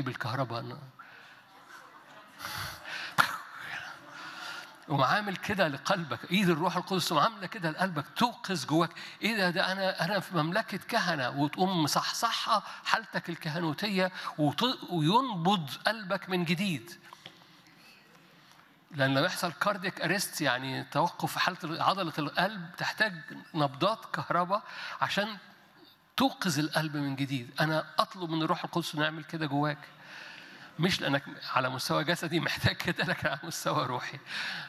بالكهرباء ومعامل كده لقلبك ايد الروح القدس وعامله كده لقلبك توقظ جواك ايه ده ده انا انا في مملكه كهنه وتقوم مصحصحها حالتك الكهنوتيه وت- وينبض قلبك من جديد لان لما يحصل كارديك اريست يعني توقف في حاله عضله القلب تحتاج نبضات كهرباء عشان توقظ القلب من جديد انا اطلب من الروح القدس انه يعمل كده جواك مش لانك على مستوى جسدي محتاج كده لكن على مستوى روحي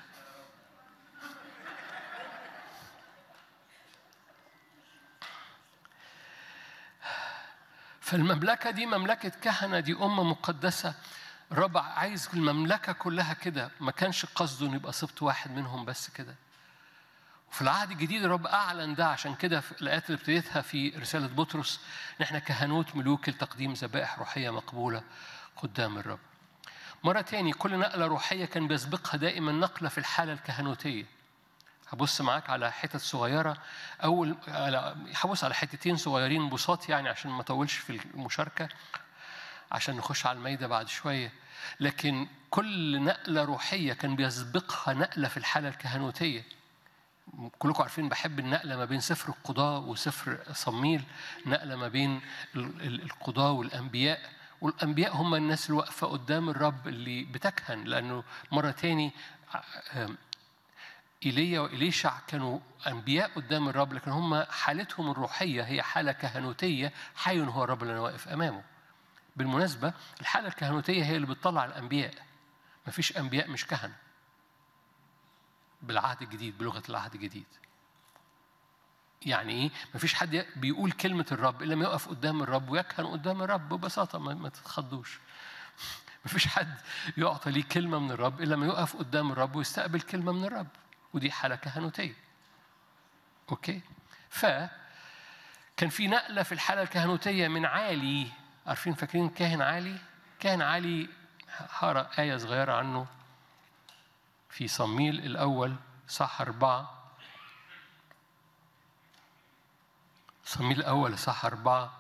فالمملكة دي مملكة كهنة دي أمة مقدسة الرب عايز المملكة كلها كده ما كانش قصده إنه يبقى سبط واحد منهم بس كده وفي العهد الجديد الرب أعلن ده عشان كده في الآيات اللي ابتديتها في رسالة بطرس إن إحنا كهنوت ملوك لتقديم ذبائح روحية مقبولة قدام الرب مرة تاني كل نقلة روحية كان بيسبقها دائما نقلة في الحالة الكهنوتية هبص معاك على حتت صغيرة أول على- هبص على حتتين صغيرين بساط يعني عشان ما أطولش في المشاركة عشان نخش على الميدة بعد شوية لكن كل نقلة روحية كان بيسبقها نقلة في الحالة الكهنوتية كلكم عارفين بحب النقلة ما بين سفر القضاء وسفر صميل نقلة ما بين ال- ال- القضاء والأنبياء والأنبياء هم الناس اللي واقفة قدام الرب اللي بتكهن لأنه مرة تاني آم، ايليا وإليشع كانوا أنبياء قدام الرب لكن هم حالتهم الروحية هي حالة كهنوتية حي هو الرب اللي أنا واقف أمامه بالمناسبة الحالة الكهنوتية هي اللي بتطلع الأنبياء مفيش أنبياء مش كهنة بالعهد الجديد بلغة العهد الجديد يعني ايه؟ مفيش حد بيقول كلمة الرب إلا ما يقف قدام الرب ويكهن قدام الرب ببساطة ما, ما تتخضوش. مفيش حد يعطى ليه كلمة من الرب إلا ما يقف قدام الرب ويستقبل كلمة من الرب ودي حالة كهنوتية. أوكي؟ ف كان في نقلة في الحالة الكهنوتية من عالي عارفين فاكرين كاهن عالي؟ كاهن عالي هقرا آية صغيرة عنه في صميل الأول صح أربعة صميل الأول صح أربعة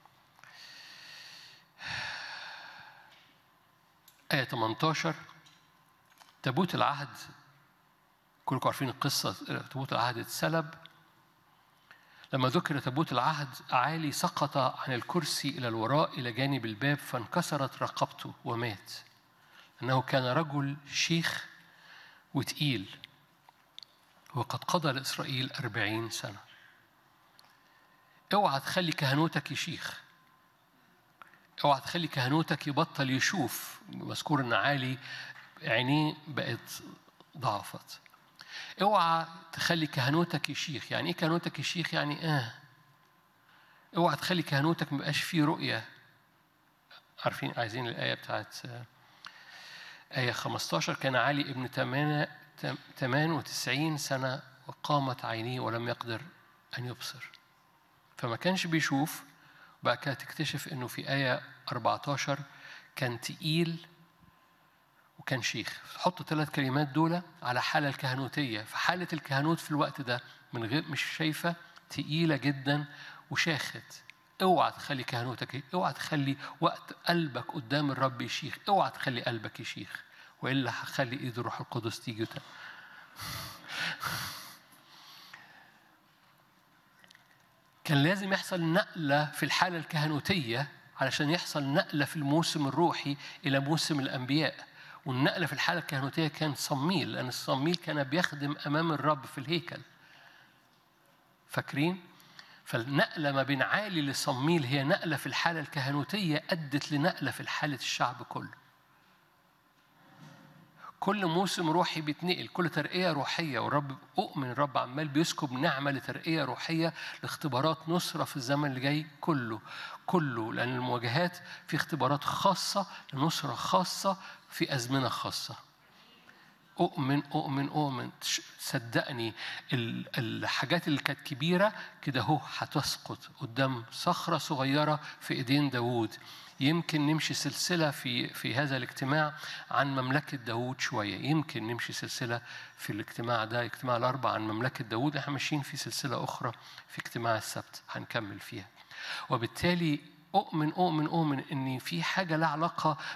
آية 18 تابوت العهد كلكم عارفين القصة تابوت العهد اتسلب لما ذكر تابوت العهد عالي سقط عن الكرسي إلى الوراء إلى جانب الباب فانكسرت رقبته ومات أنه كان رجل شيخ وتقيل وقد قضى لإسرائيل أربعين سنة اوعى تخلي كهنوتك يشيخ اوعى تخلي كهنوتك يبطل يشوف مذكور ان عالي عينيه بقت ضعفت اوعى تخلي كهنوتك يشيخ يعني ايه كهنوتك يشيخ يعني اه اوعى تخلي كهنوتك ما يبقاش فيه رؤيه عارفين عايزين الايه بتاعت آية 15 كان علي ابن 98 سنة وقامت عينيه ولم يقدر أن يبصر فما كانش بيشوف بقى كده تكتشف انه في آية 14 كان تقيل وكان شيخ حط ثلاث كلمات دول على حالة الكهنوتية فحالة الكهنوت في الوقت ده من غير مش شايفة تقيلة جدا وشاخت اوعى تخلي كهنوتك اوعى تخلي وقت قلبك قدام الرب يشيخ اوعى تخلي قلبك يشيخ والا هخلي ايد الروح القدس تيجي وت... كان لازم يحصل نقلة في الحالة الكهنوتية علشان يحصل نقلة في الموسم الروحي إلى موسم الأنبياء والنقلة في الحالة الكهنوتية كان صميل لأن الصميل كان بيخدم أمام الرب في الهيكل فاكرين؟ فالنقلة ما بين عالي لصميل هي نقلة في الحالة الكهنوتية أدت لنقلة في حالة الشعب كله كل موسم روحي بيتنقل كل ترقية روحية والرب أؤمن الرب عمال بيسكب نعمة لترقية روحية لاختبارات نصرة في الزمن اللي جاي كله كله لأن المواجهات في اختبارات خاصة لنصرة خاصة في أزمنة خاصة أؤمن أؤمن أؤمن صدقني الحاجات اللي كانت كبيرة كده هو هتسقط قدام صخرة صغيرة في إيدين داوود يمكن نمشي سلسلة في في هذا الاجتماع عن مملكة داوود شوية يمكن نمشي سلسلة في الاجتماع ده اجتماع الأربع عن مملكة داوود احنا ماشيين في سلسلة أخرى في اجتماع السبت هنكمل فيها وبالتالي أؤمن أؤمن أؤمن إن في حاجة لها علاقة